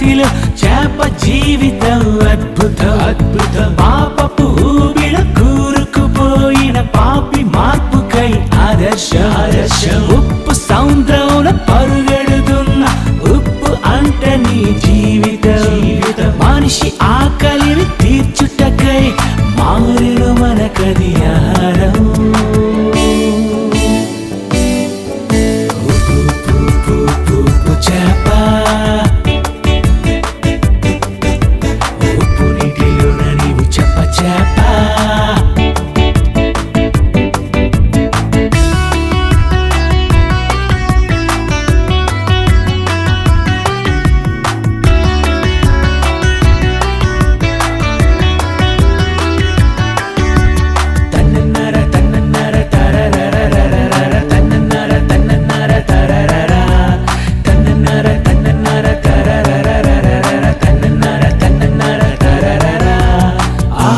నీటిలో చేప జీవితం అద్భుతం అద్భుతం పాపపు ఊబిలో కూరుకుపోయిన పాపి మార్పుకై ఆదర్శ ఆదర్శ ఉప్పు సముద్రంలో పరుగెడుతున్న ఉప్పు అంట నీ జీవితం జీవితం మనిషి ఆకలిని తీర్చుటకై మారిన మనకది ఆహారం ఉప్పు, ఉప్పు, ఉప్పు, ఉప్పు, ఉప్పు చేప ఉప్పు నీటిలోన నీవు చెప్ప చేప తన్నన్నర తన్నన్నర తరరరరరర తన్నన్నర తన్నన్నర తరరర తన్నన్నర తన్నన్నర తరరరరరర తన్నన్నర తన్నన్నర తరరర ఆ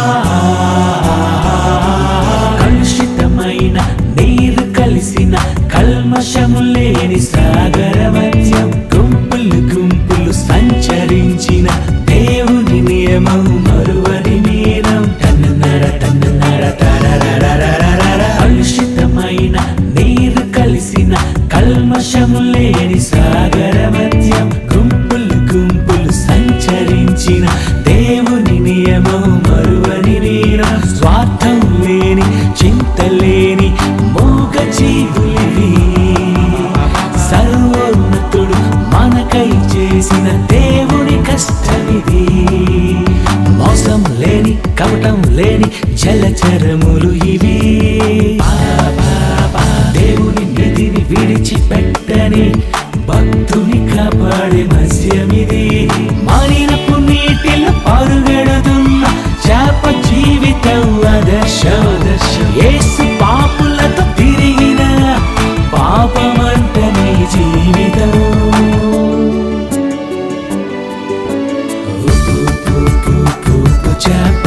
కలుషితమైన నీరు కలిసిన కల్మషము లేని సాగర మధ్యం గుంపులు గుంపులు సంచరించిన దేవుని నియమం మరువని నేరం తన్నర తన్నర తరరరరరర కలుషితమైన నీరు కలిసిన కల్మషము లేని సాగర మధ్యం గుంపులు గుంపులు సంచరించిన దేవుని నియమం మరువని నేరం స్వార్థం లేని చింత లేని మూగ జీవులివి సర్వోన్నతుడు మనకై చేసిన దేవుని కష్టమిది మోసం లేని కపటం లేని జలచరములు ఇవి దేవుని నిధిని విడిచిపెట్టని భక్తుని కాపాడే మత్స్యమిది మారినపు నీటిలో పరుగెడుతున్న చేప జీవితం ఆదర్శం యేసు పాపులతో తిరిగిన పాపమంట నీ జీవితం ఉప్పు, ఉప్పు, ఉప్పు, ఉప్పు, ఉప్పు చేప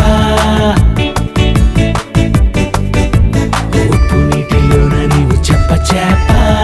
ఉప్పు నీటిలోన నీవు చెప్ప చేప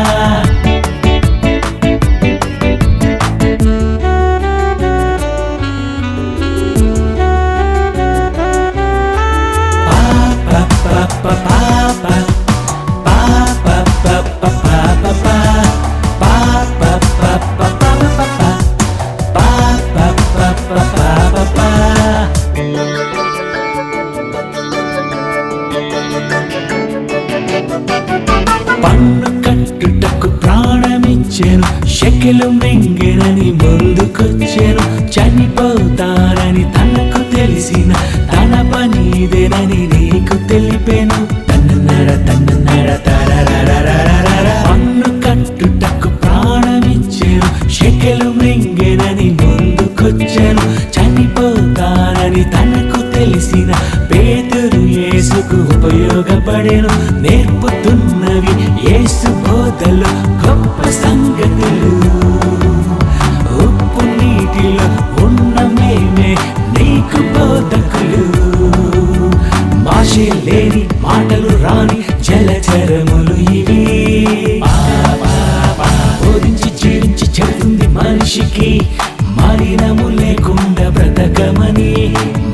పన్ను కట్టుటకు ప్రాణమిచ్చాను షెకెలు మింగినని ముందుకొచ్చాను చనిపోతానని తనకు తెలిసిన తన పనిదేనని నీకు తెలిపాను తన్నర తన్నర తరరరరరర పన్ను కట్టుటకు ప్రాణమిచ్చాను షెకెలు మింగినని ముందుకొచ్చాను చనిపోతానని తనకు తెలిసిన పేదరు యేసుకు ఉపయోగపడెను నేర్పుతున్నవి యేసు బోధలు గొప్ప సంగతులు ఉప్పు నీటిలో ఉన్న మేమే నీకు బోధకులు భాషే లేని మాటలు రాని జలచరములు ఇవి బోధించి జీవించి చెబుతుంది మనిషికి మలినము లేకుండా బ్రతకమని